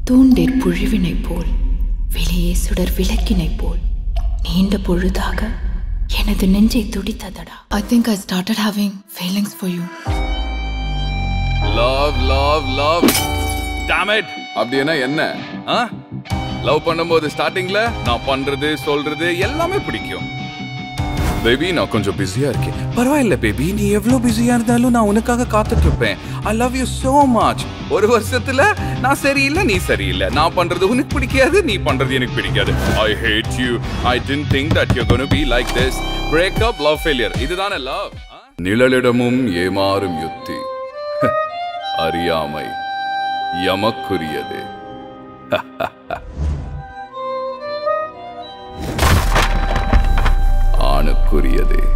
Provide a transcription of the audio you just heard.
தூண்டிற் புழுவினைப் போல் வெளியே சுடர் விளக்கினைப் போல் நீண்ட பொழுதாக எனது நெஞ்சை துடித்ததடா I think I started having feelings for you love love love டேமேட் அப்படின்னா என்ன ஆ லவ் பண்ணும்போது ஸ்டார்டிங்ல நான் பண்றது சொல்றது எல்லாமே பிடிக்கும் பேபி நான் கொஞ்சம் பிஸியா இருக்கேன் பரவாயில்ல பேபி நீ எவ்வளவு பிஸியா இருந்தாலும் நான் உனக்காக காத்துட்டு இருப்பேன் I love you so much ஒரு வருஷத்துல நான் சரியில்லை நீ சரியில்லை நான் பண்றது உனக்கு பிடிக்காது நீ பண்றது எனக்கு பிடிக்காது I hate you I didn't think that you gonna be like this break up love failure இதுதானே லவ் நிழலிடமும் ஏமாறும் யுத்தி அறியாமை எமக்குரியது ஆணுக்குரியது